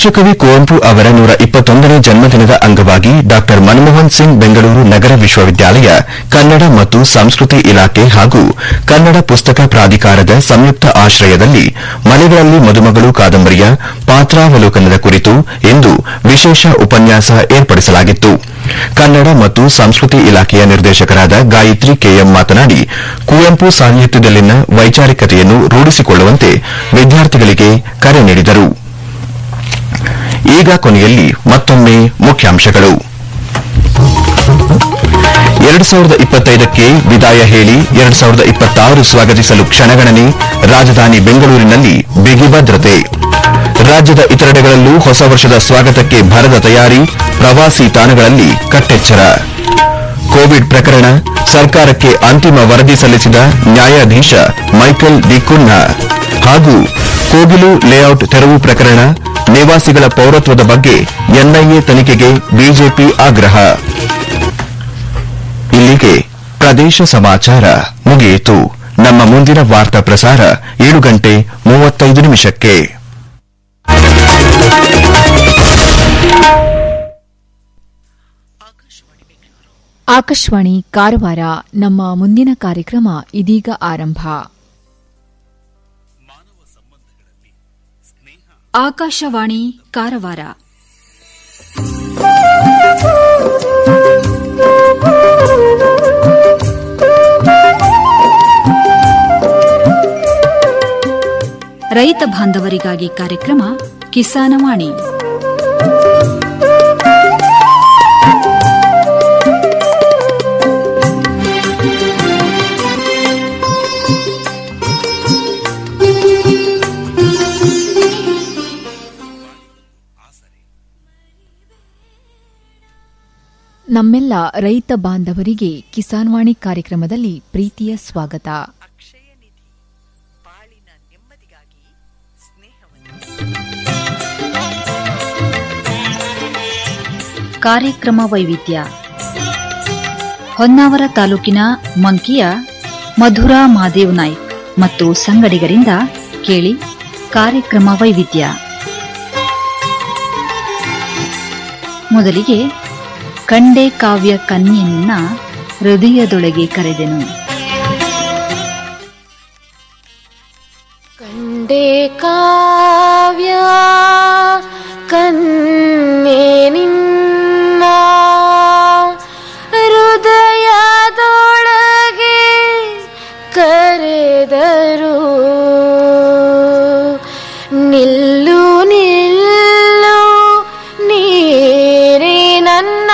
ರಾಷ್ಟ್ರಕವಿ ಕುವೆಂಪು ಅವರ ನೂರ ಇಪ್ಪತ್ತೊಂದನೇ ಜನ್ಮದಿನದ ಅಂಗವಾಗಿ ಡಾ ಮನಮೋಹನ್ ಸಿಂಗ್ ಬೆಂಗಳೂರು ನಗರ ವಿಶ್ವವಿದ್ಯಾಲಯ ಕನ್ನಡ ಮತ್ತು ಸಂಸ್ಕೃತಿ ಇಲಾಖೆ ಹಾಗೂ ಕನ್ನಡ ಪುಸ್ತಕ ಪ್ರಾಧಿಕಾರದ ಸಂಯುಕ್ತ ಆಶ್ರಯದಲ್ಲಿ ಮಲೆಗಳಲ್ಲಿ ಮದುಮಗಳು ಕಾದಂಬರಿಯ ಪಾತ್ರಾವಲೋಕನದ ಕುರಿತು ಇಂದು ವಿಶೇಷ ಉಪನ್ಯಾಸ ಏರ್ಪಡಿಸಲಾಗಿತ್ತು ಕನ್ನಡ ಮತ್ತು ಸಂಸ್ಕೃತಿ ಇಲಾಖೆಯ ನಿರ್ದೇಶಕರಾದ ಗಾಯತ್ರಿ ಕೆಎಂ ಮಾತನಾಡಿ ಕುವೆಂಪು ಸಾಹಿತ್ಯದಲ್ಲಿನ ವೈಚಾರಿಕತೆಯನ್ನು ರೂಢಿಸಿಕೊಳ್ಳುವಂತೆ ವಿದ್ಯಾರ್ಥಿಗಳಿಗೆ ಕರೆ ನೀಡಿದರು ಈಗ ಕೊನೆಯಲ್ಲಿ ಮತ್ತೊಮ್ಮೆ ಮುಖ್ಯಾಂಶಗಳು ಎರಡು ಸಾವಿರದ ಇಪ್ಪತ್ತೈದಕ್ಕೆ ವಿದಾಯ ಹೇಳಿ ಎರಡು ಸಾವಿರದ ಇಪ್ಪತ್ತಾರು ಸ್ವಾಗತಿಸಲು ಕ್ಷಣಗಣನೆ ರಾಜಧಾನಿ ಬೆಂಗಳೂರಿನಲ್ಲಿ ಬಿಗಿ ಭದ್ರತೆ ರಾಜ್ಯದ ಇತರೆಡೆಗಳಲ್ಲೂ ಹೊಸ ವರ್ಷದ ಸ್ವಾಗತಕ್ಕೆ ಭರದ ತಯಾರಿ ಪ್ರವಾಸಿ ತಾಣಗಳಲ್ಲಿ ಕಟ್ಟೆಚ್ಚರ ಕೋವಿಡ್ ಪ್ರಕರಣ ಸರ್ಕಾರಕ್ಕೆ ಅಂತಿಮ ವರದಿ ಸಲ್ಲಿಸಿದ ನ್ಯಾಯಾಧೀಶ ಮೈಕಲ್ ಡಿಕುನ್ನ ಹಾಗೂ ಕೋಗಿಲು ಲೇಔಟ್ ತೆರವು ಪ್ರಕರಣ ನಿವಾಸಿಗಳ ಪೌರತ್ವದ ಬಗ್ಗೆ ಎನ್ಐಎ ತನಿಖೆಗೆ ಬಿಜೆಪಿ ಆಗ್ರಹ ಇಲ್ಲಿಗೆ ಪ್ರದೇಶ ಸಮಾಚಾರ ಮುಗಿಯಿತು ನಮ್ಮ ಮುಂದಿನ ವಾರ್ತಾ ಪ್ರಸಾರ ಏಳು ಗಂಟೆ ಮೂವತ್ತೈದು ನಿಮಿಷಕ್ಕೆ ಆಕಾಶವಾಣಿ ಕಾರವಾರ ನಮ್ಮ ಮುಂದಿನ ಕಾರ್ಯಕ್ರಮ ಇದೀಗ ಆರಂಭ ಆಕಾಶವಾಣಿ ಕಾರವಾರ ರೈತ ಬಾಂಧವರಿಗಾಗಿ ಕಾರ್ಯಕ್ರಮ ಕಿಸಾನವಾಣಿ ನಮ್ಮೆಲ್ಲ ರೈತ ಬಾಂಧವರಿಗೆ ಕಿಸಾನ್ವಾಣಿ ಕಾರ್ಯಕ್ರಮದಲ್ಲಿ ಪ್ರೀತಿಯ ಸ್ವಾಗತ ಅಕ್ಷಯ ನಿಧಿ ಬಾಳಿನ ನೆಮ್ಮದಿಗಾಗಿ ಸ್ನೇಹವನ್ನು ಕಾರ್ಯಕ್ರಮ ವೈವಿಧ್ಯ ಹೊನ್ನಾವರ ತಾಲೂಕಿನ ಮಂಕಿಯ ಮಧುರಾ ಮಾದೇವ್ ನಾಯ್ಕ್ ಮತ್ತು ಸಂಗಡಿಗರಿಂದ ಕೇಳಿ ಕಾರ್ಯಕ್ರಮ ವೈವಿಧ್ಯ ಮೊದಲಿಗೆ ಕಂಡೆ ಕಾವ್ಯ ಕನ್ಯೆಯನ್ನ ಹೃದಯದೊಳಗೆ ಕರೆದೆನು ಕಂಡೆ ಕಾವ್ಯ ಕನ್ನೆ ನಿನ್ನ ಹೃದಯದೊಳಗೆ ಕರೆದರು ನಿಲ್ಲು ನಿಲ್ಲು ನೀರೇ ನನ್ನ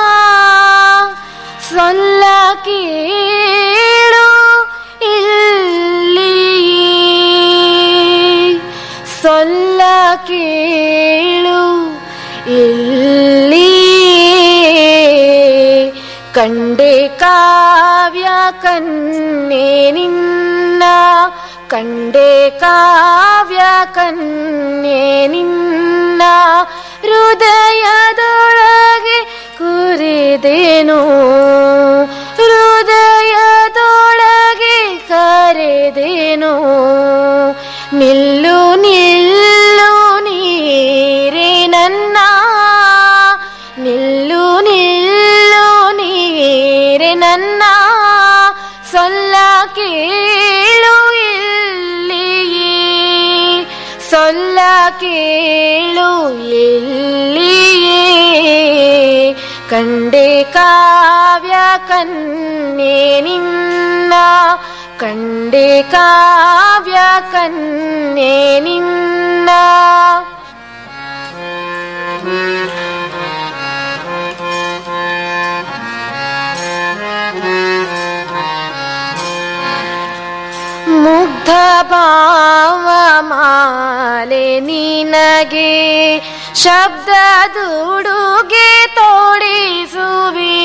ಸೊಲ್ಲ ಕೇಳು ಇಲ್ಲಿ ಸೊಲ್ಲ ಕೇಳು ಇಲ್ಲಿ ಕಂಡೆ ಕಾವ್ಯ ಕನ್ನೆ ನಿನ್ನ ಕಂಡೆ ಕಾವ್ಯ ಕನ್ನೆ ನಿನ್ನ ಹೃದಯದೊಳಗೆ ಕುರಿದೇನು ಹೃದಯದೊಳಗೆ ಕರೆದೇನು ನಿಲ್ಲು ನಿಲ್ಲು ನೀರೇ ನನ್ನ ನಿಲ್ಲು ನಿಲ್ಲು ನೀರೆ ನನ್ನ ಸೊಲ್ಲ ಕೇಳು ಇಲ್ಲಿಯೇ ಸೊಲ್ಲ ಕೇಳು ಎಲ್ಲಿಯೇ ಕಂಡೆ ಕಾವ್ಯ ಕನ್ನೆ ನಿನ್ನ ಕಂಡೆ ಕಾವ್ಯ ಕನ್ನೆ ನಿನ್ನ ಮುಗ್ಧ ಭಾವ ಮಾಲೆ ನಿನಗೆ ಶಬ್ದದುಡುಗೆ ತೋಡಿಸುವಿ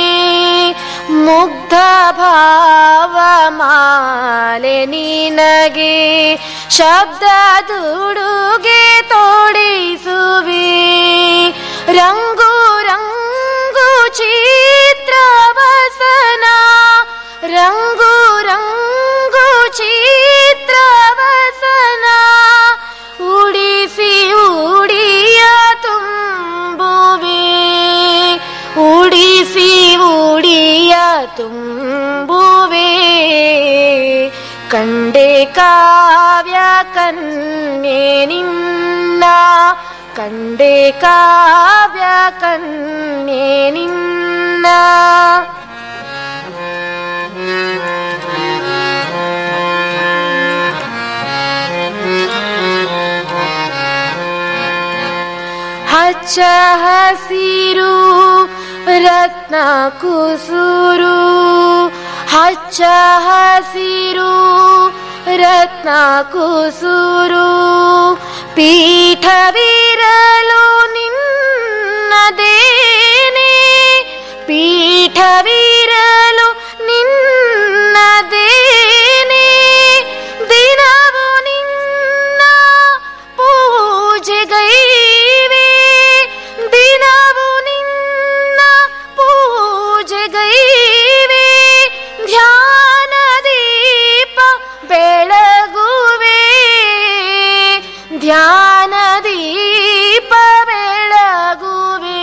ಮುಗ್ಧ ಭಾವ ಮಾಲೆ ನಿನಗೆ ಶಬ್ದದುಡುಗೆ ತೋಡಿಸುವಿ ರಂಗು ರಂಗು ಚಿತ್ರವಸನ ರಂಗು ರಂಗು ಚಿತ್ರವಸನ ಉಡಿಸಿ ಉಡಿಯ ಕಾವ್ಯ ಕನ್ಯೆ ನಿನ್ನ ಕಂಡೆ ಕಾವ್ಯ ಕನ್ಯೆ ನಿನ್ನ ಹಚ್ಚ ಹಸಿರು ರತ್ನ ಕುಸುರು ಹಚ್ಚ ಹಸಿರು ರತ್ನ ಕುಸುರು ಪೀಠವಿರಲು ನಿನ್ನದೇನೆ ಪೀಠವಿರಲು ನಿನ್ನದೇನೆ ದಿನವು ನಿನ್ನ ಪೂಜೆಗೈವೆ ದಿನವು ನಿನ್ನ ಪೂಜೆಗೈವೆ ಧ್ಯಾನ ದೀಪ ಬೆಳಗುವೆ ಧ್ಯಾನ ದೀಪ ಬೆಳಗುವೆ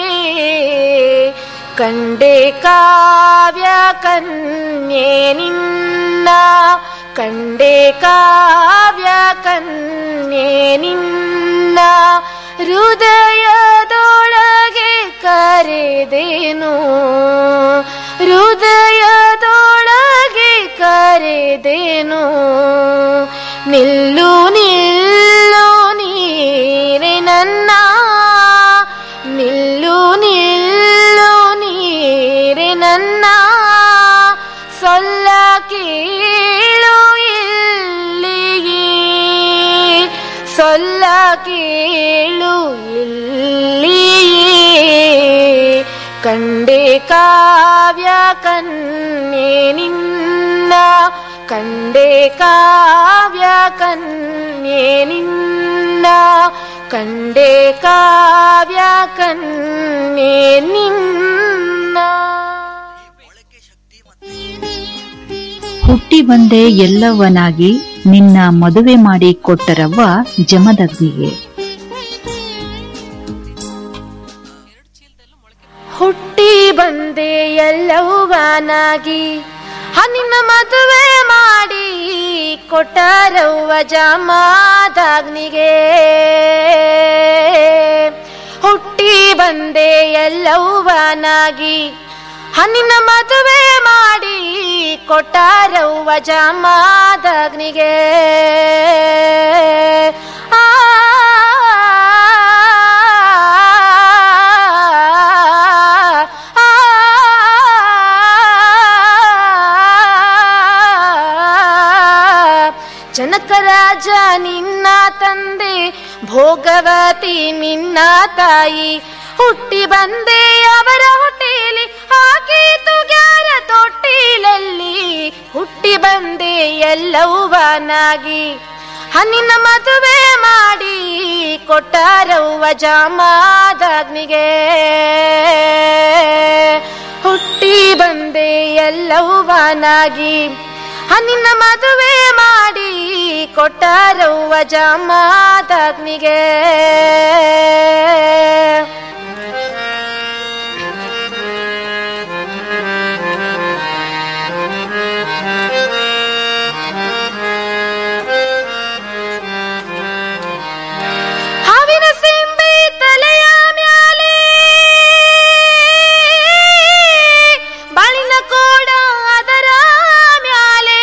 ಕಂಡೆ ಕಾವ್ಯ ಕನ್ಯೆ ನಿನ್ನ ಕಂಡೆ ಕಾವ್ಯ ಕನ್ಯೆ ನಿನ್ನ ಹೃದಯದೊಳಗೆ ಕರೆದೇನು ಹೃದಯದೊಳಗೆ ಕರೆದೇನು ನಿಲ್ಲು ನಿಲ್ಲು ನೀರೆ ನನ್ನ ನಿಲ್ಲು ನಿಲ್ಲು ನೀರೆ ನನ್ನ ಸೊಲ್ಲ ಕೇಳು ಇಲ್ಲಿಯೇ ಸೊಲ್ಲ ಕೇಳು ಇಲ್ಲಿಯೇ ಕಂಡೆ ಕಾವ್ಯ ಕನ್ಯೆ ನಿನ್ನ ಕಂಡೆ ಕಾವ್ಯ ಕನ್ಯೆ ನಿನ್ನ ಕಂಡೆ ಕಾವ್ಯ ಕನ್ಯೆ ನಿನ್ನ ಹುಟ್ಟಿ ಬಂದೆ ಎಲ್ಲವನಾಗಿ ನಿನ್ನ ಮದುವೆ ಮಾಡಿ ಕೊಟ್ಟರವ್ವ ಜಮದಗ್ನಿಗೆ ಹುಟ್ಟಿ ಬಂದೆ ಎಲ್ಲವನಾಗಿ ಹನಿನ ಮದುವೆ ಮಾಡಿ ಕೊಟ್ಟರವ್ವ ಜಮಾದಾಗ್ನಿಗೆ ಹುಟ್ಟಿ ಬಂದೆ ಎಲ್ಲವನಾಗಿ ಹನಿನ ಮದುವೆ ಮಾಡಿ ಕೊಟ್ಟರವ್ವ ಜಮಾದಾಗ್ನಿಗೆ ಆ ಜನಕ ರಾಜ ನಿನ್ನ ತಂದೆ ಭೋಗವತಿ ನಿನ್ನ ತಾಯಿ ಹುಟ್ಟಿ ಬಂದೆ ಅವರ ಹೊಟ್ಟೆಯಲ್ಲಿ ಹಾಕಿತು ಗ್ಯಾರ ತೊಟ್ಟಿಲಲ್ಲಿ ಹುಟ್ಟಿ ಬಂದೆ ಎಲ್ಲವ್ವನಾಗಿ ಹನ್ನಿನ ಮದುವೆ ಮಾಡಿ ಕೊಟ್ಟಾರವ್ವ ಜಾಮಾದಾಗ್ನಿಗೆ ಹುಟ್ಟಿ ಬಂದೆ ಎಲ್ಲವ್ವನಾಗಿ ಹನ್ನಿನ ಮದುವೆ ಮಾಡಿ ಕೊಟ್ಟಾರವ್ವ ಜಾಮಾದಾಗ್ನಿಗೆ ಹಾವಿನ ಸಿಂಬೆ ತಲೆಯ ಮ್ಯಾಲೆ ಬಾಳಿನ ಕೋಡ ಅದರ ಮ್ಯಾಲೆ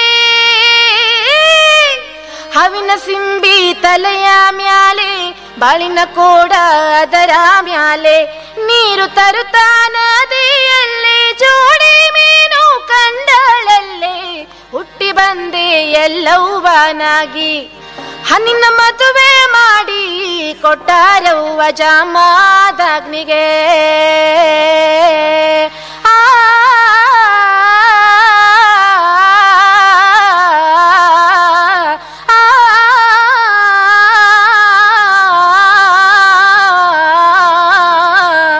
ಹಾವಿನ ಸಿಂಬಿ ತಲೆಯ ಮ್ಯಾಲೆ ಬಾಳಿನ ಕೋಡ ಅದರ ಮ್ಯಾಲೆ ನೀರು ತರುತ್ತಾ ನದಿಯಲ್ಲಿ ಜೋಡಿ ಮೀನು ಕಂಡಳಲ್ಲೇ ಹುಟ್ಟಿ ಬಂದೆ ಎಲ್ಲವ್ವನಾಗಿ ಹನ್ನಿನ ಮದುವೆ ಮಾಡಿ ಕೊಟ್ಟಾರವ್ವ ಜಾಮಾದಾಗ್ನಿಗೆ ಆ ಆ, ಆ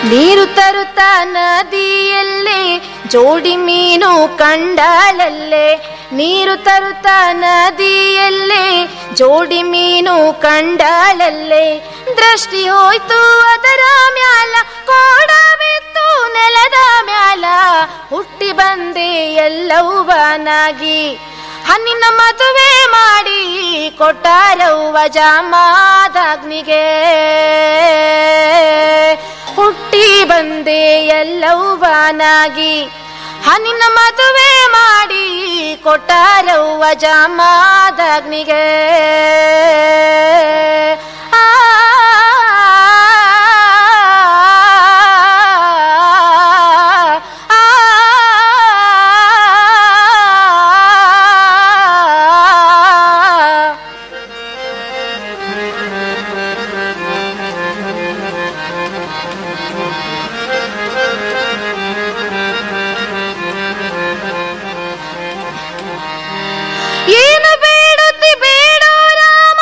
ನೀರು ತರುತ್ತ ನದಿಯಲ್ಲೇ ಜೋಡಿ ಮೀನು ಕಂಡಾಳಲ್ಲೇ ನೀರು ತರುತ್ತ ನದಿಯಲ್ಲೇ ಜೋಡಿ ಮೀನು ಕಂಡಾಳಲ್ಲೇ ದೃಷ್ಟಿ ಹೋಯ್ತು ಅದರ ಮ್ಯಾಲ ಕೋಡವಿತ್ತು ನೆಲದ ಮ್ಯಾಲ ಹುಟ್ಟಿ ಬಂದೆ ಎಲ್ಲವ್ವನಾಗಿ ಹಣ್ಣಿನ ಮದುವೆ ಮಾಡಿ ಕೊಟ್ಟಾರವ್ವ ಜಾಮಾದಾಗ್ನಿಗೆ ಹುಟ್ಟಿ ಬಂದೆ ಎಲ್ಲವ್ವನಾಗಿ ಹಣ್ಣಿನ ಮದುವೆ ಮಾಡಿ ಕೊಟ್ಟಾರವ್ವ ಜಾಮಾದಾಗ್ನಿಗೆ ಆ ಏನು ಬೇಡುತ್ತಿ ಬೇಡೋ ರಾಮ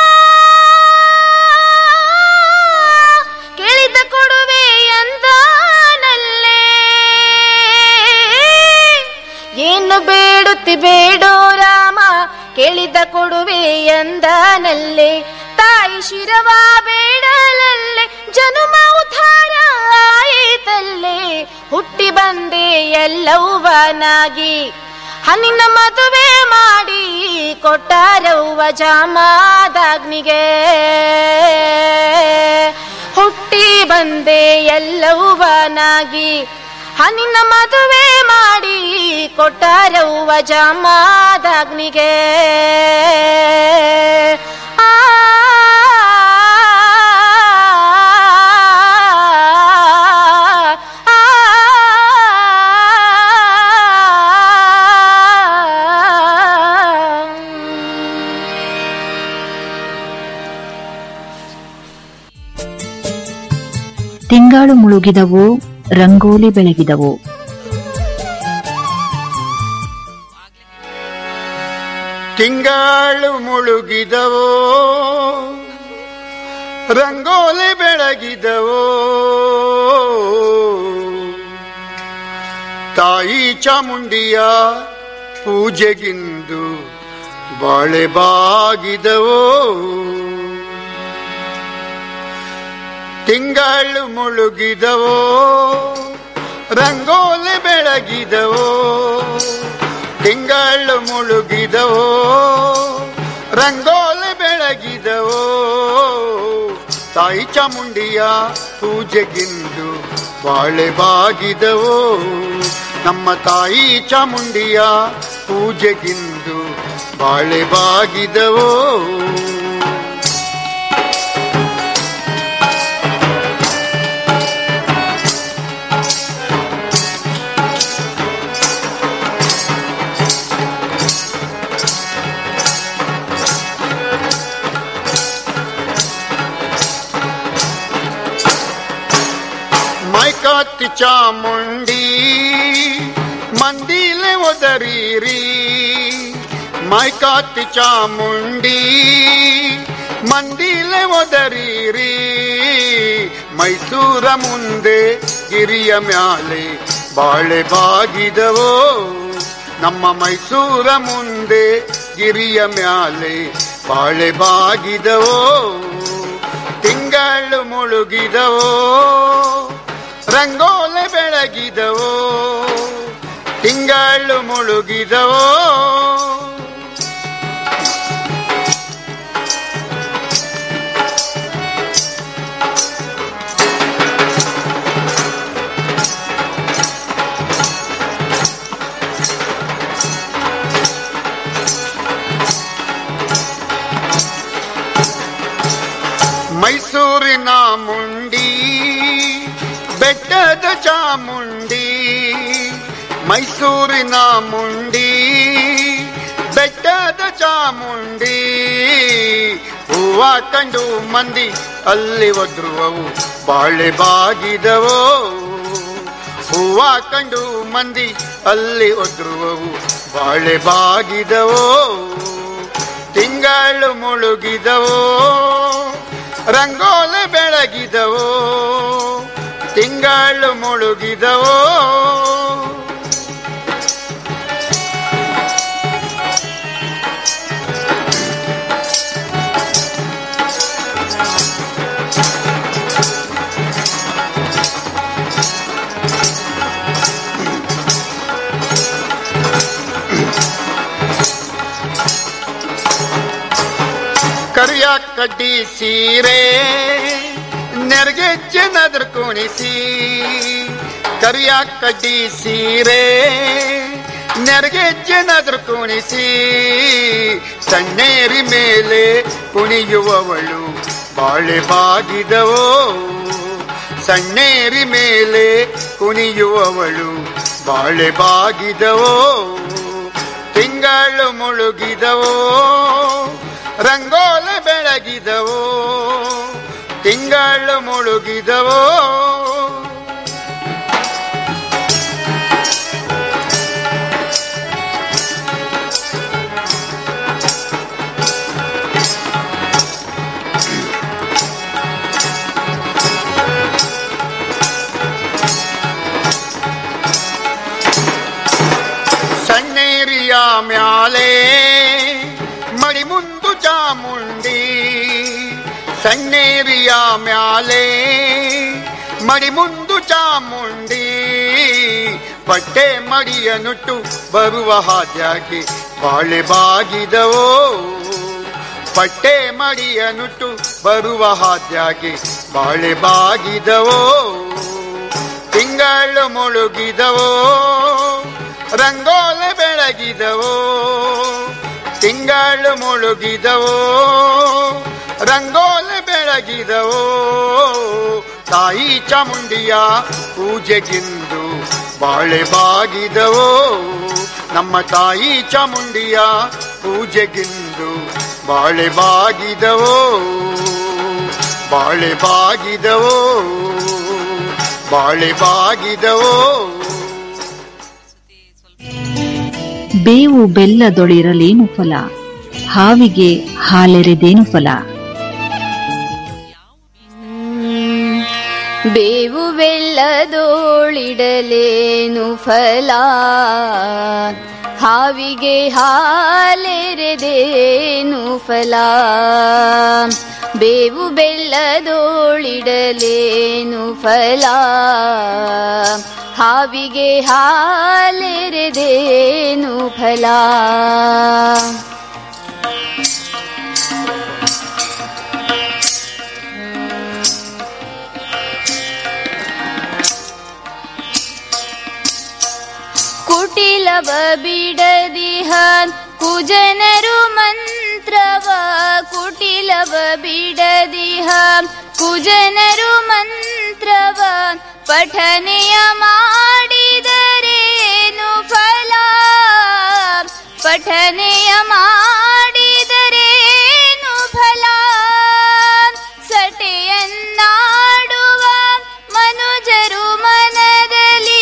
ಕೇಳಿದ ಕೊಡುವೆ ಎಂದಾನಲ್ಲೇ ಏನು ಬೇಡುತ್ತಿ ಬೇಡೋ ರಾಮ ಕೇಳಿದ ಕೊಡುವೆ ಎಂದಾನಲ್ಲೇ ತಾಯಿ ಶಿರವ ಬೇಡಲಲ್ಲೇ ಜನುಮ ಉದ್ಧಾರ ಆಯಿತಲ್ಲೇ ಹುಟ್ಟಿ ಬಂದೆ ಎಲ್ಲವ್ವನಾಗಿ ಹಣ್ಣಿನ ಮದುವೆ ಮಾಡಿ ಕೊಟ್ಟಾರವ್ವ ಜಾಮಾದಾಗ್ನಿಗೆ ಹುಟ್ಟಿ ಬಂದೆ ಎಲ್ಲವ್ವನಾಗಿ ಹಣ್ಣಿನ ಮದುವೆ ಮಾಡಿ ಕೊಟ್ಟಾರವ್ವ ಜಾಮಾದಾಗ್ನಿಗೆ ಆ ತಿಂಗಾಳು ಮುಳುಗಿದವು ರಂಗೋಲಿ ಬೆಳಗಿದವು ತಿಂಗಾಳು ಮುಳುಗಿದವೋ ರಂಗೋಲಿ ಬೆಳಗಿದವೋ ತಾಯಿ ಚಾಮುಂಡಿಯ ಪೂಜೆಗಿಂದು ಬಾಳೆ ಬಾಗಿದವೋ ತಿಂಗಳು ಮುಳುಗಿದವೋ ರಂಗೋಲಿ ಬೆಳಗಿದವೋ ತಿಂಗಳು ಮುಳುಗಿದವೋ ರಂಗೋಲಿ ಬೆಳಗಿದವೋ ತಾಯಿ ಚಾಮುಂಡಿಯ ಪೂಜೆಗಿಂದು ಬಾಳೆ ಬಾಗಿದವೋ ನಮ್ಮ ತಾಯಿ ಚಾಮುಂಡಿಯ ಪೂಜೆಗಿಂದು ಬಾಳೆ ಬಾಗಿದವೋ ಮೈಕಾತಿ ಚಾಮುಂಡಿ ಮಂದಿಲೆ ಒದರೀರಿ ಮೈಕಾತಿ ಚಾಮುಂಡಿ ಮಂದಿಲೆ ಒದರೀರಿ ಮೈಸೂರ ಮುಂದೆ ಗಿರಿಯ ಮ್ಯಾಲೆ ಬಾಳೆ ಬಾಗಿದವೋ ನಮ್ಮ ಮೈಸೂರ ಮುಂದೆ ಗಿರಿಯ ಮ್ಯಾಲೆ ಬಾಳೆ ಬಾಗಿದವೋ ತಿಂಗಳು ಮುಳುಗಿದವೋ ರಂಗೋಲೆ ಬೆಳಗಿದವೋ ತಿಂಗಳು ಮುಳುಗಿದವೋ ಮೈಸೂರಿನ ಮುಂಡಿ ಬೆಟ್ಟದ ಚಾಮುಂಡಿ ಮೈಸೂರಿನ ಮುಂಡಿ ಬೆಟ್ಟದ ಚಾಮುಂಡಿ ಹೂವ ಕಂಡು ಮಂದಿ ಅಲ್ಲಿ ಒದ್ರುವವು ಬಾಳೆ ಬಾಗಿದವೋ ಹೂವ ಕಂಡು ಮಂದಿ ಅಲ್ಲಿ ಒದ್ರುವವು ಬಾಳೆ ಬಾಗಿದವೋ ತಿಂಗಳು ಮುಳುಗಿದವೋ ರಂಗೋಲೆ ಬೆಳಗಿದವೋ ತಿಂಗಳು ಮುಳುಗಿದವೋ ಕರಿಯ ಕಡ್ಡಿ ಸೀರೆ ನೆರಗೆಚ್ಚೆನಾದ್ರು ಕುಣಿಸಿ ಕರಿಯ ಕಡ್ಡಿ ಸೀರೆ ನೆರಗೆಚ್ಚೆನಾದ್ರು ಕುಣಿಸಿ ಸಣ್ಣೇರಿ ಮೇಲೆ ಕುಣಿಯುವವಳು ಬಾಳೆ ಬಾಗಿದವೋ ಸಣ್ಣೇರಿ ಮೇಲೆ ಕುಣಿಯುವವಳು ಬಾಳೆ ಬಾಗಿದವೋ ತಿಂಗಳು ಮುಳುಗಿದವೋ ರಂಗೋಲ ಬೆಳಗಿದವೋ ತಿಂಗಳು ಮುಳುಗಿದವೋ ಸಣ್ಣೇರಿಯ ಮ್ಯಾಲೆ ಮಡಿ ಮುಂದು ಚಾಮುಂಡಿ ಸಣ್ಣೇರಿಯ ಮ್ಯಾಲೆ ಮಡಿ ಮುಂದು ಚಾಮುಂಡಿ ಬಟ್ಟೆ ಮಡಿಯ ನುಟ್ಟು ಬರುವ ಹಾದ್ಯಾಗಿ ಬಾಳೆ ಬಾಗಿದವೋ ಬಟ್ಟೆ ಮಡಿಯ ನುಟ್ಟು ಬರುವ ಹಾದ್ಯಾಗಿ ಬಾಳೆ ಬಾಗಿದವೋ ತಿಂಗಳು ಮುಳುಗಿದವೋ ರಂಗೋಲ ಬೆಳಗಿದವೋ ತಿಂಗಳು ಮುಳುಗಿದವೋ ರಂಗೋಲ ಬೆಳಗಿದವೋ ತಾಯಿ ಚಾಮುಂಡಿಯ ಪೂಜೆಗಿಂದು ಬಾಳೆ ಬಾಗಿದವೋ ನಮ್ಮ ತಾಯಿ ಚಾಮುಂಡಿಯ ಪೂಜೆಗಿಂದು ಬಾಳೆ ಬಾಗಿದವೋ ಬಾಳೆ ಬಾಗಿದವೋ ಬಾಳೆ ಬಾಗಿದವೋ ಬೇವು ಬೆಲ್ಲದೊಳಿರಲೇನು ಫಲ ಹಾವಿಗೆ ಹಾಲೆರೆದೇನು ಫಲ ಬೇವು ಬೆಲ್ಲದೋಳಿಡಲೇನು ಫಲ ಹಾವಿಗೆ ಹಾಲೆರೆದೇನು ಫಲ ಬೇವು ಬೆಲ್ಲದೋಳಿಡಲೇನು ಫಲ ಹಾವಿಗೆ ಹಾಲೆರೆದೇನು ಫಲ ಕುಟಿಲವ ಬಿಡದಿಹ ಕುಜನರು ಮಂತ್ರವ ಕುಟಿಲವ ಬಿಡದಿಹ ಕುಜನರು ಮಂತ್ರವ ಪಠನೆಯ ಮಾಡಿದರೇನು ಫಲ ಪಠನೆಯ ಮಾಡಿದರೇನು ಫಲ ಸಟೆಯನ್ನಾಡುವ ಮನುಜರು ಮನದಲ್ಲಿ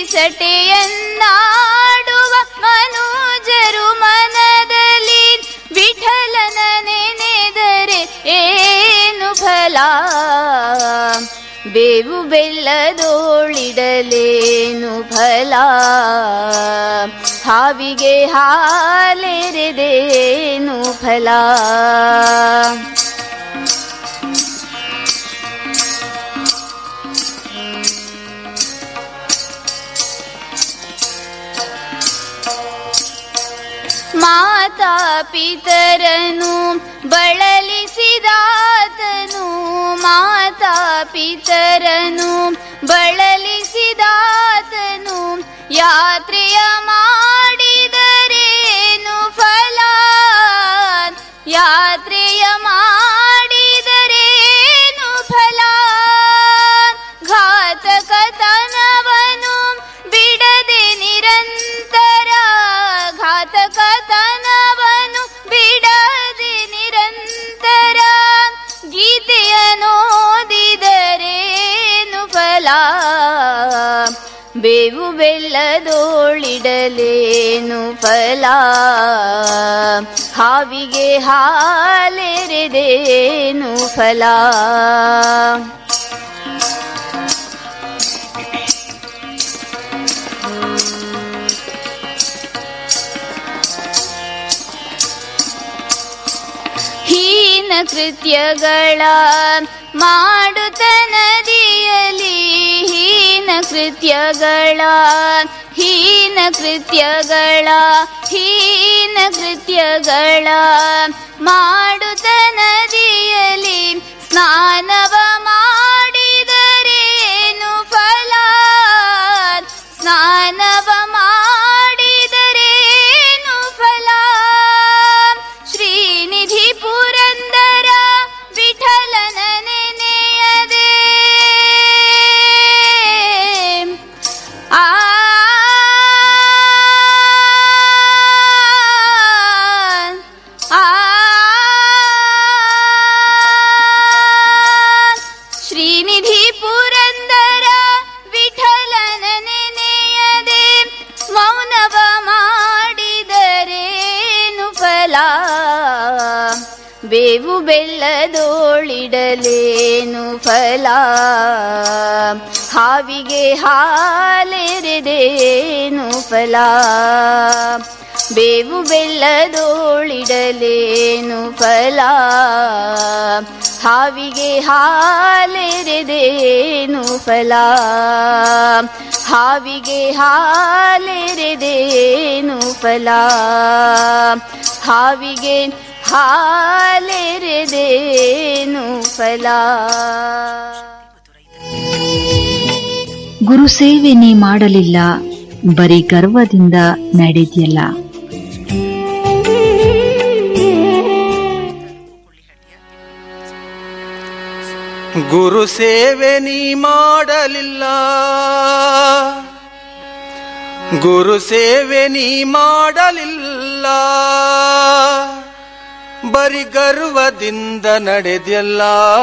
ಸಟೆಯನ್ನಾಡುವ ಮನುಜರು ಮನದಲ್ಲಿ ವಿಠಲನ ನೆನೆದರೆ ಏನು ಫಲ ಬೇವು ಬೆಲ್ಲದೋಳಿಡಲೇನು ಫಲ ಹಾವಿಗೆ ಹಾಲೆರೆದೇನು ಫಲ ಮಾತಾ ಪಿತರನು ಬಳಲಿಸಿದಾತನು ಮಾತಾ ಪಿತರನು ಬಳಲಿಸಿದಾತನು ಯಾತ್ರೆಯ ಮಾಡಿದರೇನು ಫಲ ಯಾತ್ರೆಯ ಮಾಡಿದರೇನು ಫಲ ಘಾತಕತನವನು ಬಿಡದೆ ನಿರಂತರ ಘಾತಕತನವನು ಬಿಡದೆ ನಿರಂತರ ಗೀತೆಯ ನೋದಿದರೇನು ಫಲ ಬೇವು ಬೆಲ್ಲದೋಳಿಡಲೇನು ಫಲ ಹಾವಿಗೆ ಹಾಲೆರೆದೇನು ಫಲ ಕೃತ್ಯಗಳ ಮಾಡುತ್ತ ನದಿಯಲಿ ಹೀನ ಕೃತ್ಯಗಳ ಹೀನ ಕೃತ್ಯಗಳ ಹೀನ ಕೃತ್ಯಗಳ ಮಾಡುತ್ತ ನದಿಯಲಿ ಸ್ನಾನವ ಮಾಡಿದರೇನು ಫಲ ಸ್ನಾನವ ಮಾಡಿದರೇನು ಫಲ ಶ್ರೀನಿಧಿ ಪುರಂದರ ವಿಠಲನ ನೆನೆಯದೆ ಆ ಆ ಶ್ರೀನಿಧಿ ಪುರಂದರ ವಿಠಲನ ನೆನೆಯದೆ ಮೌನವ ಮಾಡಿದರೇನು ಫಲ ಬೇವು ಬೆಲ್ಲದೋಳಿಡಲೇನು ಫಲ ಹಾವಿಗೆ ಹಾಲೆರೆದೇನು ಫಲ ಬೇವು ಬೆಲ್ಲದೋಳಿಡಲೇನು ಫಲ ಹಾವಿಗೆ ಹಾಲೆರೆದೇನು ಫಲ ಹಾವಿಗೆ ಹಾಲೆರೆದೇನು ಫಲ ಹಾವಿಗೆ ಹಾಲೆರೆದೇನು ಫಲ ಗುರುಸೇವೆ ನೀ ಮಾಡಲಿಲ್ಲ ಬರೀ ಗರ್ವದಿಂದ ನಡೆದ್ಯಲ್ಲ ಗುರು ಸೇವೆ ನೀ ಮಾಡಲಿಲ್ಲ ಗುರು ಸೇವೆ ನೀ ಮಾಡಲಿಲ್ಲ ಬರಿ ಗರ್ವದಿಂದ ನಡೆದ್ಯಲ್ಲ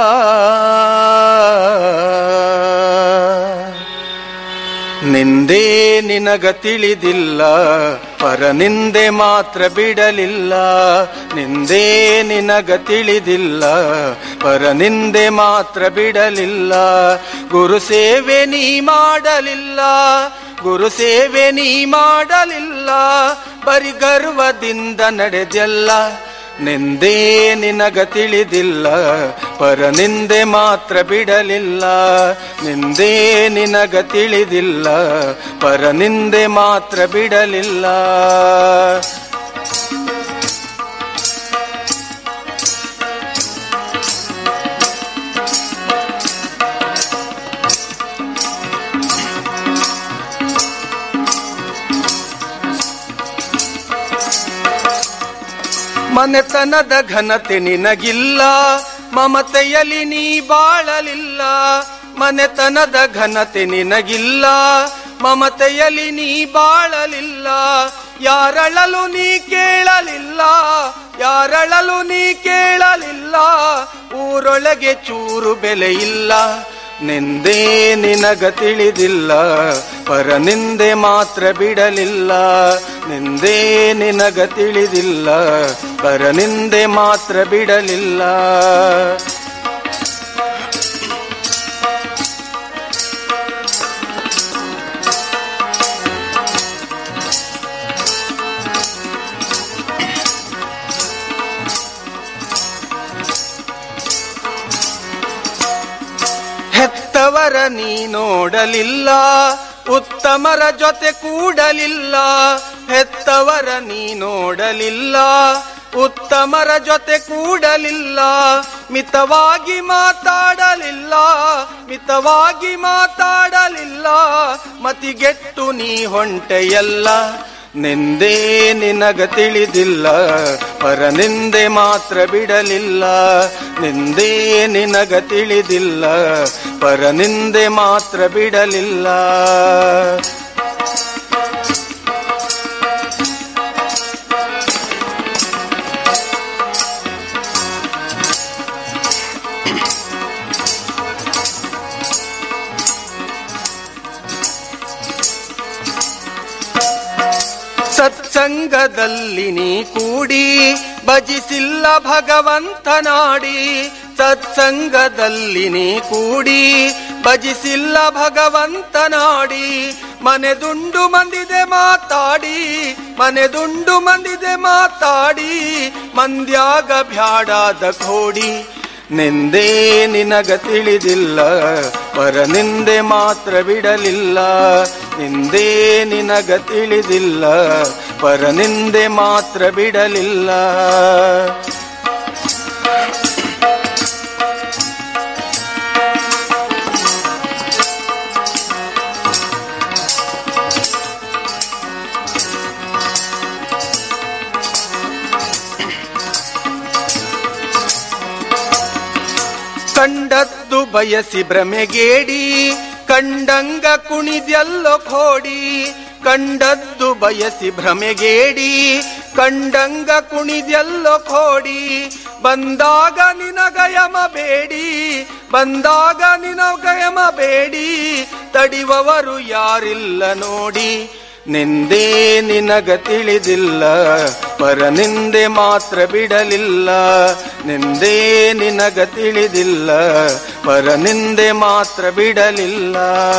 ನಿಂದೇ ನಿನಗ ತಿಳಿದಿಲ್ಲ ಪರ ನಿಂದೆ ಮಾತ್ರ ಬಿಡಲಿಲ್ಲ ನಿಂದೇ ನಿನಗ ತಿಳಿದಿಲ್ಲ ಪರ ನಿಂದೆ ಮಾತ್ರ ಬಿಡಲಿಲ್ಲ ಗುರು ಸೇವೆ ನೀ ಮಾಡಲಿಲ್ಲ ಗುರು ಸೇವೆ ನೀ ಮಾಡಲಿಲ್ಲ ಬರಿ ಗರ್ವದಿಂದ ನಡೆದೆಲ್ಲ ನಿಂದೇ ನಿನಗ ತಿಳಿದಿಲ್ಲ ಪರ ನಿಂದೆ ಮಾತ್ರ ಬಿಡಲಿಲ್ಲ ನಿಂದೇ ನಿನಗ ತಿಳಿದಿಲ್ಲ ಪರ ನಿಂದೆ ಮಾತ್ರ ಬಿಡಲಿಲ್ಲ ಮನೆತನದ ಘನತೆ ನಿನಗಿಲ್ಲ ಮಮತೆಯಲಿ ನೀ ಬಾಳಲಿಲ್ಲ ಮನೆತನದ ಘನತೆ ನಿನಗಿಲ್ಲ ಮಮತೆಯಲಿ ನೀ ಬಾಳಲಿಲ್ಲ ಯಾರಳಲು ನೀ ಕೇಳಲಿಲ್ಲ ಯಾರಳಲು ನೀ ಕೇಳಲಿಲ್ಲ ಊರೊಳಗೆ ಚೂರು ಬೆಲೆ ಇಲ್ಲ ನಿಂದೇ ನಿನಗ ತಿಳಿದಿಲ್ಲ ಪರ ನಿಂದೆ ಮಾತ್ರ ಬಿಡಲಿಲ್ಲ ನಿಂದೇ ನಿನಗ ತಿಳಿದಿಲ್ಲ ಪರ ನಿಂದೆ ಮಾತ್ರ ಬಿಡಲಿಲ್ಲ ಹೆತ್ತವರ ನೀ ನೋಡಲಿಲ್ಲ ಉತ್ತಮರ ಜೊತೆ ಕೂಡಲಿಲ್ಲ ಹೆತ್ತವರ ನೀ ನೋಡಲಿಲ್ಲ ಉತ್ತಮರ ಜೊತೆ ಕೂಡಲಿಲ್ಲ ಮಿತವಾಗಿ ಮಾತಾಡಲಿಲ್ಲ ಮಿತವಾಗಿ ಮಾತಾಡಲಿಲ್ಲ ಮತಿಗೆಟ್ಟು ನೀ ಹೊಂಟೆಯಲ್ಲ ನಿಂದೇ ನಿನಗ ತಿಳಿದಿಲ್ಲ ಪರ ನಿಂದೆ ಮಾತ್ರ ಬಿಡಲಿಲ್ಲ ನಿಂದೇ ನಿನಗ ತಿಳಿದಿಲ್ಲ ಪರ ನಿಂದೆ ಮಾತ್ರ ಬಿಡಲಿಲ್ಲ ಸತ್ಸಂಗದಲ್ಲಿ ನೀ ಕೂಡಿ ಭಜಿಸಿಲ್ಲ ಭಗವಂತನಾಡಿ ಸತ್ಸಂಗದಲ್ಲಿ ನೀ ಕೂಡಿ ಭಜಿಸಿಲ್ಲ ಭಗವಂತನಾಡಿ ಮನೆದುಂಡು ಮಂದಿದೆ ಮಾತಾಡಿ ಮನೆದುಂಡು ಮಂದಿದೆ ಮಾತಾಡಿ ಮಂದ್ಯಾಗ ಬ್ಯಾಡಾದ ಕೋಡಿ ನಿಂದೇ ನಿನಗ ತಿಳಿದಿಲ್ಲ ಪರ ನಿಂದೆ ಮಾತ್ರ ಬಿಡಲಿಲ್ಲ ನಿಂದೇ ನಿನಗ ತಿಳಿದಿಲ್ಲ ಪರ ನಿಂದೆ ಮಾತ್ರ ಬಿಡಲಿಲ್ಲ ಕಂಡದ್ದು ಬಯಸಿ ಭ್ರಮೆಗೇಡಿ ಕಂಡಂಗ ಕುಣಿದ್ಯಲ್ಲೋ ಕೋಡಿ ಕಂಡದ್ದು ಬಯಸಿ ಭ್ರಮೆಗೇಡಿ ಕಂಡಂಗ ಕುಣಿದ್ಯಲ್ಲೋ ಕೋಡಿ ಬಂದಾಗ ನಿನಗಯಮ ಬೇಡಿ ಬಂದಾಗ ನಿನಗಯಮ ಬೇಡಿ ತಡಿವವರು ಯಾರಿಲ್ಲ ನೋಡಿ ನಿಂದೇ ನಿನಗ ತಿಳಿದಿಲ್ಲ ಪರ ನಿಂದೆ ಮಾತ್ರ ಬಿಡಲಿಲ್ಲ ನಿಂದೇ ನಿನಗ ತಿಳಿದಿಲ್ಲ ಪರ ನಿಂದೆ ಮಾತ್ರ ಬಿಡಲಿಲ್ಲ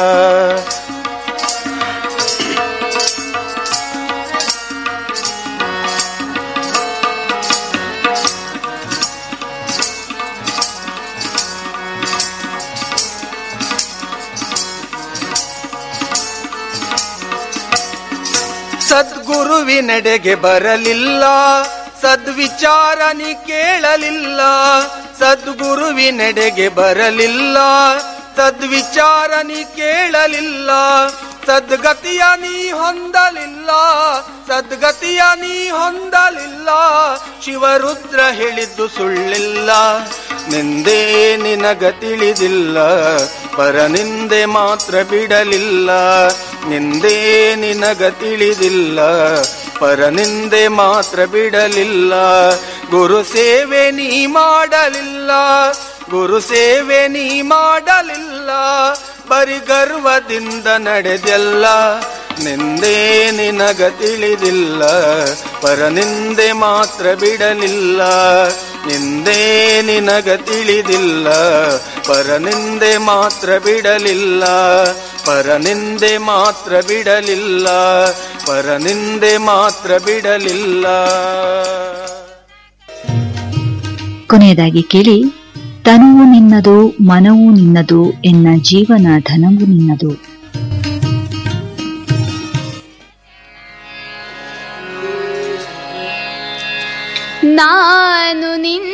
ಸದ್ಗುರುವಿನೆಡೆಗೆ ಬರಲಿಲ್ಲ ಸದ್ವಿಚಾರನಿ ಕೇಳಲಿಲ್ಲ ಸದ್ಗುರುವಿನೆಡೆಗೆ ಬರಲಿಲ್ಲ ಸದ್ವಿಚಾರನಿ ಕೇಳಲಿಲ್ಲ ಸದ್ಗತಿಯ ನೀ ಹೊಂದಲಿಲ್ಲ ಸದ್ಗತಿಯ ನೀ ಹೊಂದಲಿಲ್ಲ ಶಿವರುದ್ರ ಹೇಳಿದ್ದು ಸುಳ್ಳಿಲ್ಲ ನಿಂದೇ ನಿನಗ ತಿಳಿದಿಲ್ಲ ಪರ ನಿಂದೆ ಮಾತ್ರ ಬಿಡಲಿಲ್ಲ ನಿಂದೇ ನಿನಗ ತಿಳಿದಿಲ್ಲ ಪರ ನಿಂದೆ ಮಾತ್ರ ಬಿಡಲಿಲ್ಲ ಗುರು ಸೇವೆ ನೀ ಮಾಡಲಿಲ್ಲ ಗುರು ಸೇವೆ ನೀ ಮಾಡಲಿಲ್ಲ ಬರಿ ಗರ್ವದಿಂದ ನಡೆದೆಲ್ಲ ನಿಂದೇ ನಿನಗ ತಿಳಿದಿಲ್ಲ ಪರ ನಿಂದೆ ಮಾತ್ರ ಬಿಡಲಿಲ್ಲ ನಿಂದೇ ನಿನಗ ತಿಳಿದಿಲ್ಲ ಪರ ನಿಂದೆ ಮಾತ್ರ ಬಿಡಲಿಲ್ಲ ಪರ ನಿಂದೆ ಮಾತ್ರ ಬಿಡಲಿಲ್ಲ ಪರ ನಿಂದೆ ಮಾತ್ರ ಬಿಡಲಿಲ್ಲ ಕೊನೆಯದಾಗಿ ಕೇಳಿ ತನುವು ನಿನ್ನದು ಮನವು ನಿನ್ನದು ಎನ್ನ ಜೀವನ ಧನವು ನಿನ್ನದು ನಾನು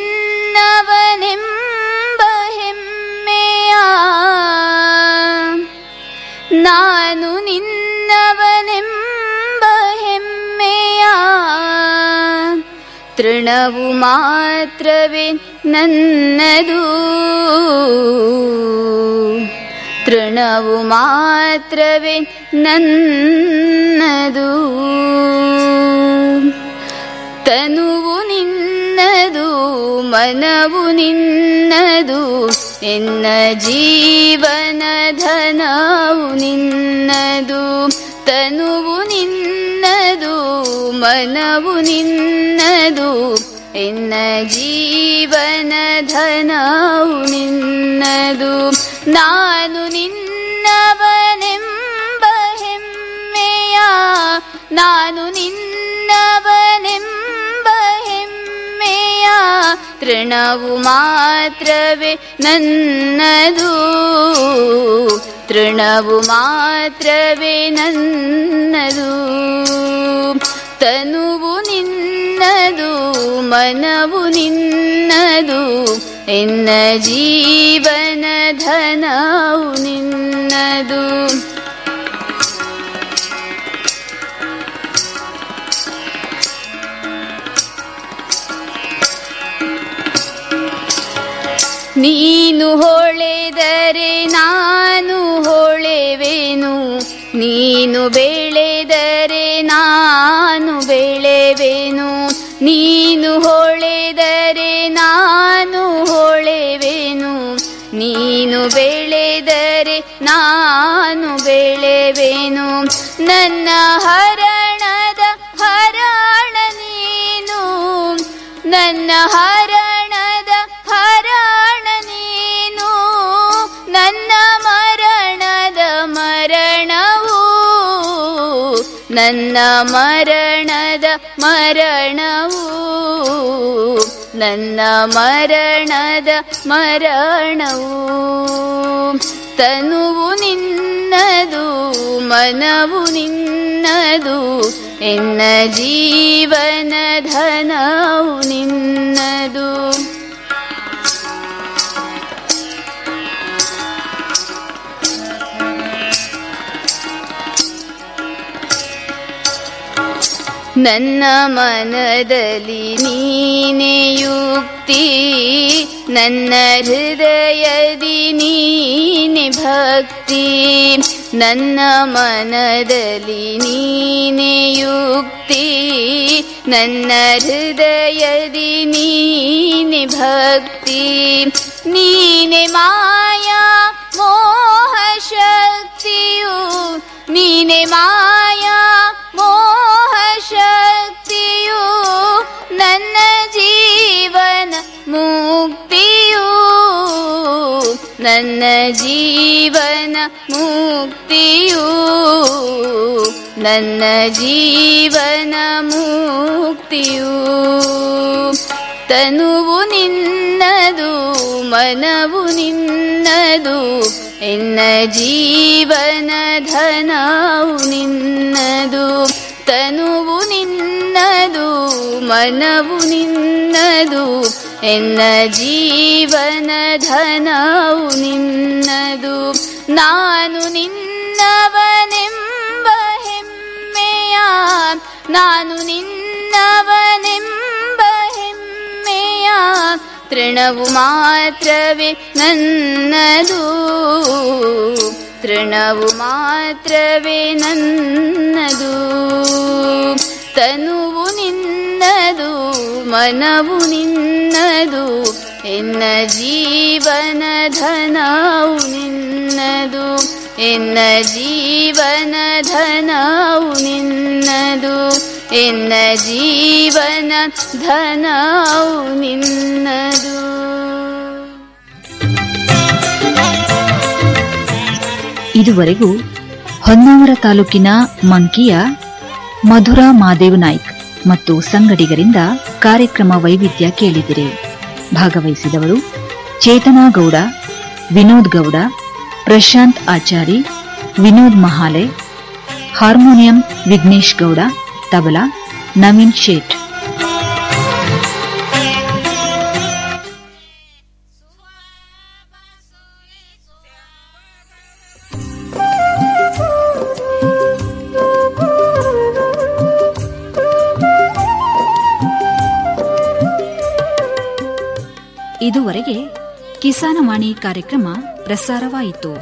ನಿನ್ನವನೆಂಬ ಹೆಮ್ಮೆಯ ನಾನು ನಿನ್ನವನೆಂಬ ಹೆಮ್ಮೆಯ ತೃಣವು ಮಾತ್ರವೇ ನನ್ನದು ತೃಣವು ಮಾತ್ರವೇ ನನ್ನದು ತನುವು ನಿನ್ನದು ಮನವು ನಿನ್ನದು ನಿನ್ನ ಜೀವನ ಧನವು ನಿನ್ನದು ತನುವು ನಿನ್ನದು ಮನವು ನಿನ್ನದು ನಿನ್ನ ಜೀವನ ಧನವು ನಿನ್ನದು ನಾನು ನಿನ್ನವನೆಂಬ ಹೆಮ್ಮೆಯ ನಾನು ನಿನ್ನವನೆಂಬ ಹೆಮ್ಮೆಯ ತೃಣವು ಮಾತ್ರವೇ ನನ್ನದು ತೃಣವು ಮಾತ್ರವೇ ನನ್ನದು ತನುವು ನಿನ್ನದು ಮನವು ನಿನ್ನದು ಎನ್ನ ಜೀವನ ಧನವು ನಿನ್ನದು ನೀನು ಹೊಳೆದರೆ ನಾನು ಹೊಳೆವೆನು ನೀನು ಬೆಳೆದರೆ ನಾನು ಬೆಳೆವೆನು ನೀನು ಹೊಳೆದರೆ ನಾನು ಹೊಳೆವೆನು ನೀನು ಬೆಳೆದರೆ ನಾನು ಬೆಳೆವೆನು ನನ್ನ ಹರಣದ ಹರಣ ನೀನು ನನ್ನ ಹರಣದ ಹರಣ ನೀನು ನನ್ನ ಮರ ನನ್ನ ಮರಣದ ಮರಣವು ನನ್ನ ಮರಣದ ಮರಣವು ತನುವು ನಿನ್ನದು ಮನವು ನಿನ್ನದು ಎನ್ನ ಜೀವನ ಧನವು ನಿನ್ನದು ನನ್ನ ಮನದಲ್ಲಿ ನೀನೆ ಯುಕ್ತಿ ನನ್ನ ಹೃದಯದಿ ನೀನೆ ಭಕ್ತಿ ನನ್ನ ಮನದಲ್ಲಿ ನೀನೆ ಯುಕ್ತಿ ನನ್ನ ಹೃದಯದಿ ನೀನೆ ಭಕ್ತಿ ನೀನೆ ಮಾಯಾ ಮೋಹ ಶಕ್ತಿಯು ನೀನೆ ಮಾಯಾ ಮೋಹ ಶಕ್ತಿಯು ನನ್ನ ಜೀವನ ಮುಕ್ತಿಯು ನನ್ನ ಜೀವನ ಮುಕ್ತಿಯು ನನ್ನ ಜೀವನ ಮುಕ್ತಿಯು ತನುವು ನಿನ್ನದು ಮನವು ನಿನ್ನದು ಎನ್ನ ಜೀವನ ಧನವು ನಿನ್ನದು ತನುವು ನಿನ್ನದು ಮನವು ನಿನ್ನದು ಎನ್ನ ಜೀವನ ಧನವು ನಿನ್ನದು ನಾನು ನಿನ್ನವನೆಂಬ ಹೆಮ್ಮೆಯ ನಾನು ನಿನ್ನವನೆಂಬ ಹೆಮ್ಮೆಯ ತೃಣವು ಮಾತ್ರವೇ ನನ್ನದು ತೃಣವು ಮಾತ್ರವೇ ನನ್ನದು ತನುವು ನಿನ್ನದು ಮನವು ನಿನ್ನದು ಎನ್ನ ಜೀವನ ಧನವು ನಿನ್ನದು ಎನ್ನ ಜೀವನ ಧನವು ನಿನ್ನದು ಎನ್ನ ಜೀವನ ಧನವು ನಿನ್ನದು ಇದುವರೆಗೂ ಹೊನ್ನಾವರ ತಾಲೂಕಿನ ಮಂಕಿಯ ಮಧುರಾ ಮಾದೇವ್ ನಾಯ್ಕ್ ಮತ್ತು ಸಂಗಡಿಗರಿಂದ ಕಾರ್ಯಕ್ರಮ ವೈವಿಧ್ಯ ಕೇಳಿದಿರಿ ಭಾಗವಹಿಸಿದವರು ಚೇತನಾ ಗೌಡ ವಿನೋದ್ ಗೌಡ ಪ್ರಶಾಂತ್ ಆಚಾರಿ ವಿನೋದ್ ಮಹಾಲೆ ಹಾರ್ಮೋನಿಯಂ ವಿಘ್ನೇಶ್ ಗೌಡ ತಬಲಾ ನವೀನ್ ಶೇಠ್ ಇದುವರೆಗೆ ಕಿಸಾನವಾಣಿ ಕಾರ್ಯಕ್ರಮ ಪ್ರಸಾರವಾಯಿತು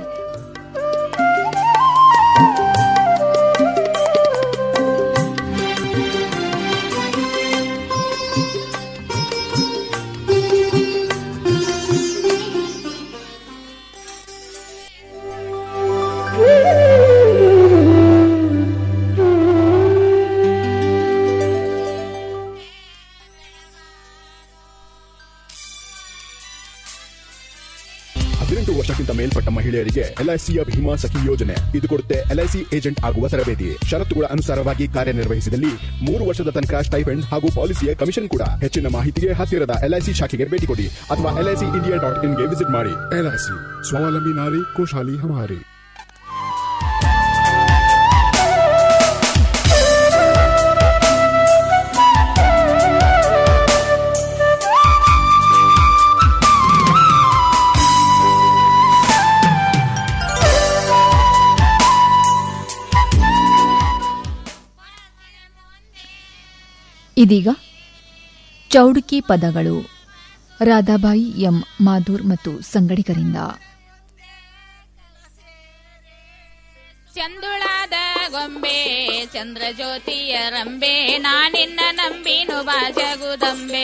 ಹದಿನೆಂಟು ವರ್ಷಕ್ಕಿಂತ ಮೇಲ್ಪಟ್ಟ ಮಹಿಳೆಯರಿಗೆ ಎಲ್ಐಸಿಯ ಭೀಮಾ ಸಖಿ ಯೋಜನೆ ಇದು ಕೊಡುತ್ತೆ ಎಲ್ಐಸಿ ಏಜೆಂಟ್ ಆಗುವ ತರಬೇತಿ ಷರತ್ತುಗಳ ಅನುಸಾರವಾಗಿ ಕಾರ್ಯನಿರ್ವಹಿಸಿದಲ್ಲಿ ಮೂರು ವರ್ಷದ ತನಕ ಸ್ಟೈಫೆಂಡ್ ಹಾಗೂ ಪಾಲಿಸಿಯ ಕಮಿಷನ್ ಕೂಡ ಹೆಚ್ಚಿನ ಮಾಹಿತಿಗೆ ಹತ್ತಿರದ ಎಲ್ಐಸಿ ಶಾಖೆಗೆ ಭೇಟಿ ಕೊಡಿ ಅಥವಾ ಎಲ್ಐಸಿ ಇಂಡಿಯಾ ಡಾಟ್ ಇನ್ಗೆ ವಿಸಿಟ್ ಮಾಡಿ ಎಲ್ಐಸಿ ಸ್ವಾವಲಂಬಿ ನಾರಿ ಖುಷಹಾಲಿ ಹಮಾರಿ ಇದೀಗ ಚೌಡುಕಿ ಪದಗಳು ರಾಧಾಬಾಯಿ ಎಂ ಮಾಧೂರ್ ಮತ್ತು ಸಂಗಡಿಗರಿಂದ ಚಂದುಳಾದ ಗೊಂಬೆ ಚಂದ್ರ ಜ್ಯೋತಿಯ ರಂಬೆ ನಾನಿನ್ನ ನಂಬಿನು ಬಾಜಗುದಂಬೆ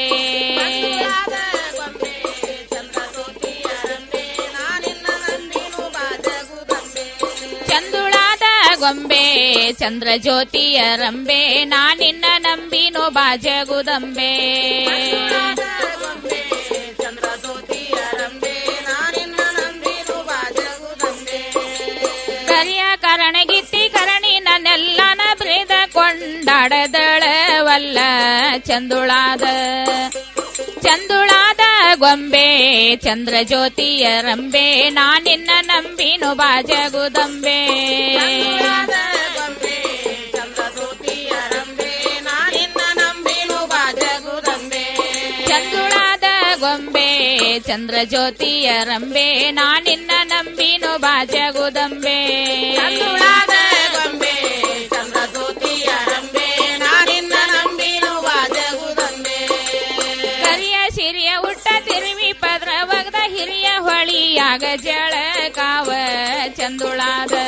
ಚಂದುಳಾದ ಗೊಂಬೆ ಚಂದ್ರ ಜ್ಯೋತಿಯ ರಂಬೆ ನಾನಿನ್ನ ನಂಬಿನು ಬಾಜಗುದಂಬೆ ಕರಿಯ ಕರಣಗಿತ್ತಿ ಕರಣಿ ನನ್ನೆಲ್ಲನ ಬ್ರೇದ ಕೊಳ ಮಾಡದಳವಲ್ಲ ಚಂದುಳಾದ ಚಂದುಳಾದ ಗೊಂಬೆ ಚಂದ್ರ ಜ್ಯೋತಿಯ ರಂಬೆ ನಾನಿನ್ನ ನಂಬಿನು ಬಾಜಗುದಂಬೆ ಚಂದುಳಾದ ಗೊಂಬೆ ಚಂದ್ರ ಜ್ಯೋತಿಯ ರಂಬೆ ನಾನಿನ್ನ ನಂಬಿನು ಬಾಜಗುದಂಬೆ ಚಂದುಳಾದ ಗೊಂಬೆ ಚಂದ್ರ ಜ್ಯೋತಿಯ ರಂಬೆ ನಾನಿನ್ನ ನಂಬಿನು ಬಾಜಗುದಂಬೆ ಕರಿಯ ಸಿರಿಯ ಉಟ್ಟ ತಿರುವಿ ಪದ್ರ ಒಗ್ದ ಹಿರಿಯ ಹೊಳಿಯಾಗ ಜಳ ಕಾವ ಚಂದುಳಾದ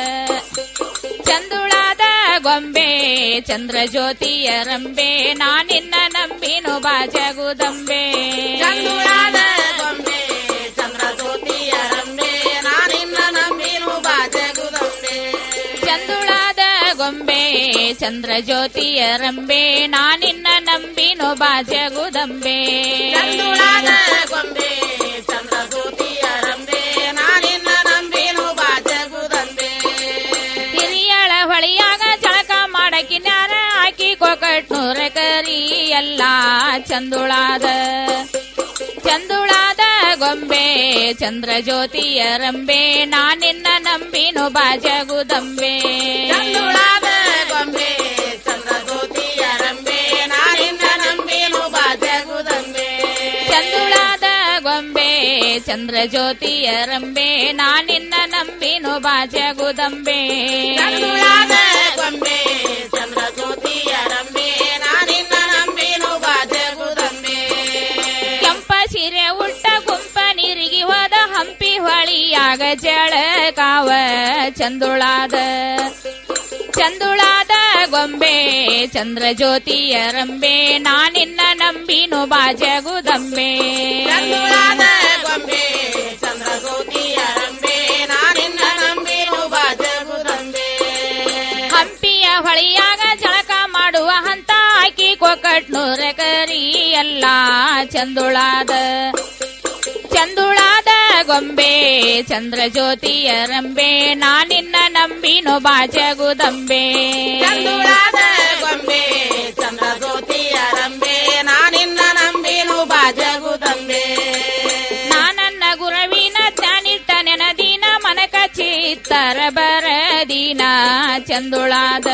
ಚಂದುಳಾದ ಗೊಂಬೆ ಚಂದ್ರ ಜ್ಯೋತಿಯ ರಂಬೆ ನಾನಿನ್ನ ನಂಬಿನು ಬಾಜಗುದಂಬೆ ಚಂದುಳಾದ ಗೊಂಬೆ ಚಂದ್ರ ಜ್ಯೋತಿಯ ರಂಬೆ ನಾನಿನ್ನ ನಂಬಿನು ಬಾಜಗುದಂಬೆ ಚಂದುಳಾದ ಗೊಂಬೆ ಚಂದ್ರ ಜ್ಯೋತಿಯ ರಂಬೆ ನಾನಿನ್ನ ನಂಬಿನು ಬಾಜಗುದಂಬೆ ಚಂದುಳಾದ ಗೊಂಬೆ ಚಂದ್ರ ಜ್ಯೋತಿಯ ರಂಬೆ ನಾನಿನ್ನ ನಂಬಿನು ಬಾಜಗುದಂಬೆ ಹಿರಿಯಳ ಹೊಳಿಯಾಗ ಜಳಕ ಮಾಡಕಿ ನ್ಯಾರ ಹಾಕಿ ಕೊಕಟ್ನೂರ ಕರಿ ಎಲ್ಲ ಚಂದುಳಾದ ಚಂದುಳಾದ ಗೊಂಬೆ ಚಂದ್ರ ಜ್ಯೋತಿಯ ರಂಬೆ ನಾನಿನ್ನ ನಂಬಿನು ಬಾಜಗುದಂಬೆ ಚಂದುಳಾದ ಗೊಂಬೆ ಚಂದ್ರ ಜ್ಯೋತಿಯ ರಂಬೆ ನಾನಿನ್ನ ನಂಬಿನು ಬಾಜಗುದಂಬೆ ಚಂದುಳಾದ ಗೊಂಬೆ ಚಂದ್ರ ಜ್ಯೋತಿಯ ರಂಬೆ ನಾನಿನ್ನ ನಂಬಿನು ಬಾಜಗುದಂಬೆ ಚಂದುಳಾದ ಗೊಂಬೆ ಚಂದ್ರ ಜ್ಯೋತಿಯ ರಂಬೆ ನಾನಿನ್ನ ನಂಬಿನು ಬಾಜಗುದಂಬೆ ಕೆಂಪ ಸೀರೆ ಉಟ್ಟ ಗುಂಪ ನೀರಿಗೆ ಹೋದ ಹಂಪಿ ಹೊಳಿಯಾಗ ಜಳ ಕಾವ ಚಂದುಳಾದ ಚಂದುಳಾದ ಗೊಂಬೆ ಚಂದ್ರ ಜ್ಯೋತಿಯ ರಂಬೆ ನಾನಿನ್ನ ನಂಬಿನು ಬಾಜಗುದಂಬೆ ಚಂದುಳಾದ ಗೊಂಬೆ ಚಂದ್ರ ಜ್ಯೋತಿಯ ರಂಬೆ ನಾನಿನ್ನ ನಂಬಿನು ಬಾಜಗುದಂಬೆ ಹಂಪಿಯ ಹೊಳಿಯಾಗ ಜಳಕ ಮಾಡುವ ಹಂತ ಹಾಕಿ ಕೊಕಟ್ನೂರ ಕರಿ ಎಲ್ಲ ಚಂದುಳಾದ ಚಂದುಳಾದ ಗೊಂಬೆ ಚಂದ್ರ ಜ್ಯೋತಿಯ ರಂಬೆ ನಾನಿನ್ನ ನಂಬಿನು ಬಾಜಗುದಂಬೆ ಚಂದುಳಾದ ಗೊಂಬೆ ಚಂದ್ರ ಜ್ಯೋತಿಯ ರಂಬೆ ನಾನಿನ್ನ ನಂಬಿನು ಬಾಜಗುದಂಬೆ ನಾನನ್ನ ಗುರವಿನ ಜ್ಞಾನಿಟ್ಟ ನೆನದಿನ ಮನಕ ಚಿತ್ತರ ಬರದಿನ ಚಂದುಳಾದ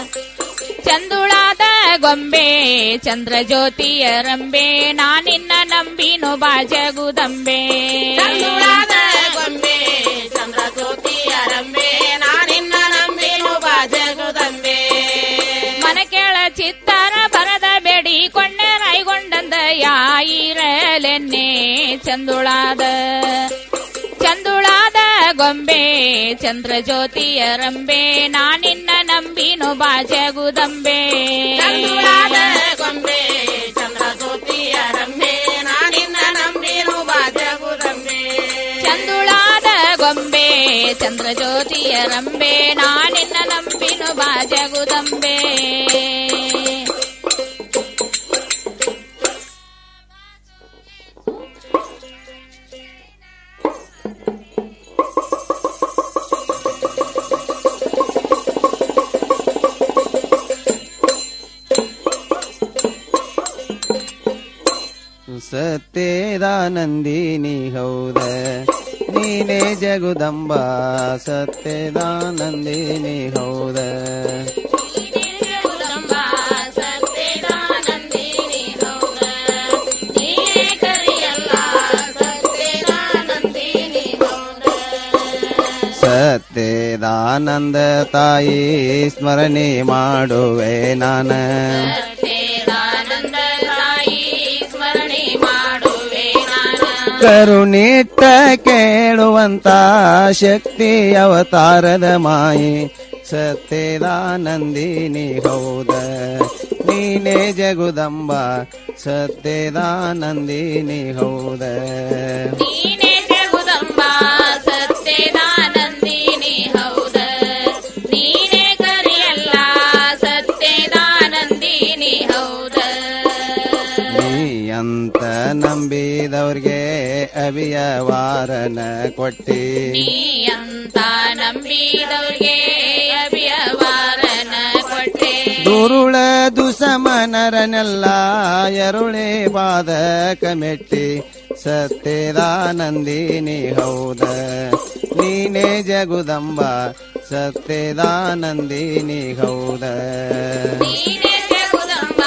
ಚಂದುಳಾದ ಗೊಂಬೆ ಚಂದ್ರ ಜ್ಯೋತಿಯ ರಂಬೆ ನಾನಿನ್ನ ನಂಬಿನು ಬಾಜಗುದಂಬೆ ಚಂದುಳಾದ ಗೊಂಬೆ ಚಂದ್ರ ಜ್ಯೋತಿಯ ರಂಬೆ ನಾನಿನ್ನ ನಂಬಿನು ಬಾಜಗುದಂಬೆ ಮನ ಕೇಳ ಚಿತ್ತಾರ ಬರದ ಬೇಡಿ ಕೊಂಡೆ ರಾಯ್ಗೊಂಡಂದ ಯಾಯಿರಲೆನ್ನೆ ಚಂದುಳಾದ ಚಂದುಳಾದ ಗೊಂಬೆ ಚಂದ್ರ ಜ್ಯೋತಿಯ ರಂಬೆ ನಾನಿನ್ನ ನಂಬಿನು ಬಾಜಗುದಂಬೆ ಚಂದುಳಾದ ಗೊಂಬೆ ಚಂದ್ರ ಜ್ಯೋತಿಯ ರಂಬೆ ನಾನಿನ್ನ ನಂಬಿನು ಬಾಜಗುದಂಬೆ ಚಂದುಳಾದ ಗೊಂಬೆ ಚಂದ್ರ ಜ್ಯೋತಿಯ ರಂಬೆ ನಾನಿನ್ನ ನಂಬಿನು ಬಾಜಗುದಂಬೆ ಸತ್ಯದಾನಂದಿನಿ ಹೌದ ನೀನೇ ಜಗುದಂಬ ಸತ್ಯದಾನಂದಿನಿ ಹೌದ ಸತ್ಯದಾನಂದ ತಾಯಿ ಸ್ಮರಣೆ ಮಾಡುವೆ ನಾನ ಕರುಣಿಟ್ಟ ಕೇಳುವಂತ ಶಕ್ತಿ ಅವತಾರದ ಮಾಯಿ ಸತ್ಯದಾನಂದಿನಿ ಹೌದ ನೀನೇ ಜಗುದಂಬ ಸತ್ಯದಾನಂದಿನಿ ಹೌದ ನೀನೇ ಜಗುದಂಬ ಸತ್ಯದಾನಂದಿನಿ ಹೌದ ನೀನೇ ಕರಿಯಲ್ಲ ಸತ್ಯದಾನಂದಿನಿ ಹೌದ ನೀ ಅಂತ ನಂಬಿದವ್ರಿಗೆ ಅಭಿಯವಾರನ ಕೊಟ್ಟಿ ನೀ ಅಂತ ನಂಬಿದವ್ರಿಗೆ ಅಭಿಯವಾರನ ಕೊಟ್ಟೆ ದುರುಳ ದುಸಮನರನೆಲ್ಲ ಎರುಳೆ ಬಾದಕ ಮೆಟ್ಟಿ ಸತ್ಯದಾನಂದಿನಿ ಹೌದ ನೀನೇ ಜಗುದಂಬ ಸತ್ಯದಾನಂದಿನಿ ಹೌದ ನೀನೇ